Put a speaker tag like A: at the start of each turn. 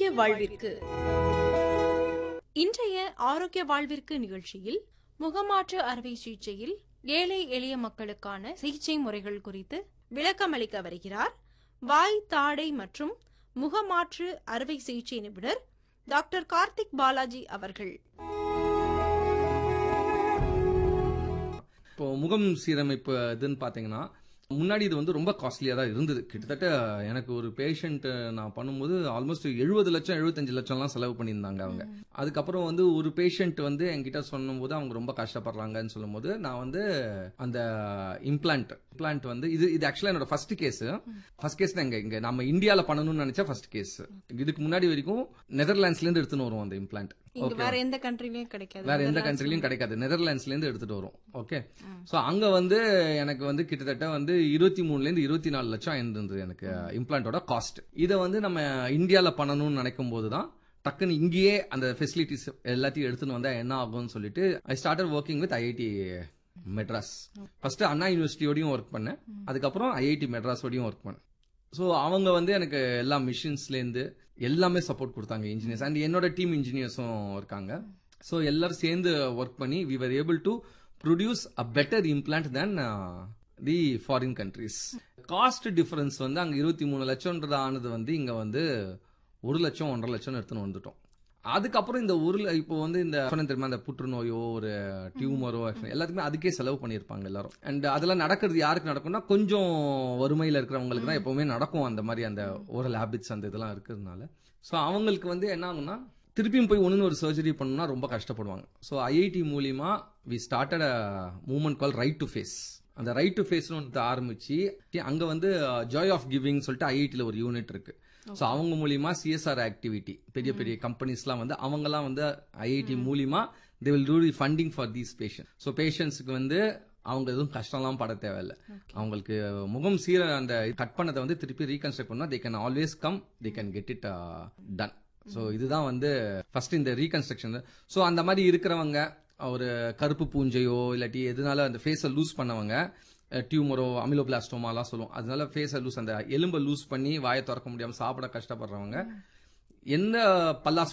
A: ஆரோக்கிய வாழ்விற்கு இன்றைய ஆரோக்கிய வாழ்விற்கு நிகழ்ச்சியில் முகமாற்று அறுவை சிகிச்சையில் ஏழை எளிய மக்களுக்கான சிகிச்சை முறைகள் குறித்து விளக்கமளிக்க வருகிறார் வாய் தாடை மற்றும் முகமாற்று அறுவை சிகிச்சை நிபுணர் டாக்டர் கார்த்திக் பாலாஜி அவர்கள்
B: இப்போ முகம் சீரமைப்பு இதுன்னு பார்த்தீங்கன்னா முன்னாடி இது வந்து ரொம்ப காஸ்ட்லியாக தான் இருந்தது கிட்டத்தட்ட எனக்கு ஒரு பேஷண்ட் நான் பண்ணும்போது ஆல்மோஸ்ட் எழுபது லட்சம் எழுபத்தஞ்சு லட்சம்லாம் செலவு பண்ணியிருந்தாங்க அவங்க அதுக்கப்புறம் வந்து ஒரு பேஷண்ட் வந்து என்கிட்ட சொல்லும்போது அவங்க ரொம்ப கஷ்டப்படுறாங்கன்னு சொல்லும்போது நான் வந்து அந்த இம்ப்ளான்ட் இம்ப்ளான்ட் வந்து இது இது ஆக்சுவலாக என்னோட ஃபர்ஸ்ட் கேஸ் ஃபர்ஸ்ட் கேஸ் தான் இங்க இங்க நம்ம இந்தியாவில் பண்ணணும்னு நினைச்சா ஃபர்ஸ்ட் கேஸ் இதுக்கு முன்னாடி வரைக்கும் நெதர்லாண்ட்ஸ்ல இருந்து எடுத்துன்னு வரும் அந்த இம்ப்ளான்ட்
A: இங்க வேற எந்த கண்ட்ரிலயும் கிடைக்காது
B: வேற எந்த கண்ட்ரிலயும் கிடைக்காது நெதர்லாண்ட்ஸ்ல இருந்து எடுத்துட்டு வரும் ஓகே சோ அங்க வந்து எனக்கு வந்து கிட்டத்தட்ட வந்து இருபத்தி மூணுல இருந்து இருபத்தி நாலு லட்சம் இருந்தது எனக்கு இம்ப்ளான்ட்டோட காஸ்ட் இதை வந்து நம்ம இந்தியால பண்ணணும்னு நினைக்கும் போது தான் டக்குன்னு இங்கேயே அந்த ஃபெசிலிட்டிஸ் எல்லாத்தையும் எடுத்துன்னு வந்தா என்ன ஆகும்னு சொல்லிட்டு I started working with IIT Madras first Anna யூனிவர்சிட்டியோடையும் ஒர்க் பண்ணேன் அதுக்கப்புறம் ஐஐடி மெட்ராஸோடையும் ஒர்க் பண்ணேன் ஸோ அவங்க வந்து எனக்கு எல்லா மிஷின்ஸ்லேருந்து எல்லாமே சப்போர்ட் கொடுத்தாங்க இன்ஜினியர்ஸ் அண்ட் என்னோட டீம் இன்ஜினியர்ஸும் இருக்காங்க ஸோ எல்லாரும் சேர்ந்து ஒர்க் பண்ணி we were able to produce a better implant than the foreign countries cost difference வந்து அங்கே இருபத்தி மூணு லட்சம்ன்றது ஆனது வந்து இங்கே வந்து ஒரு லட்சம் ஒன்றரை லட்சம் எடுத்துன்னு வந்துட்டோம் அதுக்கப்புறம் இந்த ஒரு ல- இப்போ வந்து இந்த சொன்னேன் தெரியுமா இந்த புற்றுநோயோ ஒரு டியூமரோ எல்லாத்துக்குமே அதுக்கே செலவு பண்ணியிருப்பாங்க எல்லாரும் அண்ட் அதெல்லாம் நடக்கிறது யாருக்கு நடக்கும்னா கொஞ்சம் வறுமையில் இருக்கிறவங்களுக்கு தான் எப்பவுமே நடக்கும் அந்த மாதிரி அந்த ஓரல் ஹேபிட்ஸ் அந்த இதெல்லாம் இருக்கிறதுனால ஸோ அவங்களுக்கு வந்து என்ன ஆகும்னா திருப்பியும் போய் ஒன்று ஒரு சர்ஜரி பண்ணணும்னா ரொம்ப கஷ்டப்படுவாங்க ஸோ ஐஐடி மூலியமா we started a movement called right to face அந்த ரைட் டு ஃபேஸ்னு ஒன்று ஆரம்பிச்சு அங்க வந்து ஜாய் ஆஃப் கிவிங் சொல்லிட்டு ஐஐடியில் ஒரு யூனிட் இருக்கு ஸோ அவங்க மூலியமா சிஎஸ்ஆர் ஆக்டிவிட்டி பெரிய பெரிய கம்பெனிஸ்லாம் வந்து அவங்கெல்லாம் வந்து ஐஐடி மூலியமா they will do the funding for these patient so பேஷண்ட்ஸுக்கு வந்து அவங்க எதுவும் கஷ்டம்லாம் பட தேவையில்ல அவங்களுக்கு முகம் சீர அந்த கட் பண்ணதை வந்து திருப்பி ரீகன்ஸ்ட்ரக்ட் பண்ணா they can always come they can get it done so இதுதான் வந்து ஃபர்ஸ்ட் இந்த ரீகன்ஸ்ட்ரக்ஷன் ஸோ அந்த மாதிரி இருக்கிறவங்க ஒரு கருப்பு பூஞ்சையோ இல்லாட்டி எதனால அந்த ஃபேஸை லூஸ் பண்ணவங்க டியூமரோ அமிலோபிளாஸ்டோமாலாம் சொல்லுவோம் அதனால ஃபேஸை லூஸ் அந்த எலும்பை லூஸ் பண்ணி வாயை திறக்க முடியாம சாப்பிட கஷ்டப்படுறவங்க எந்த பல்லாஸ்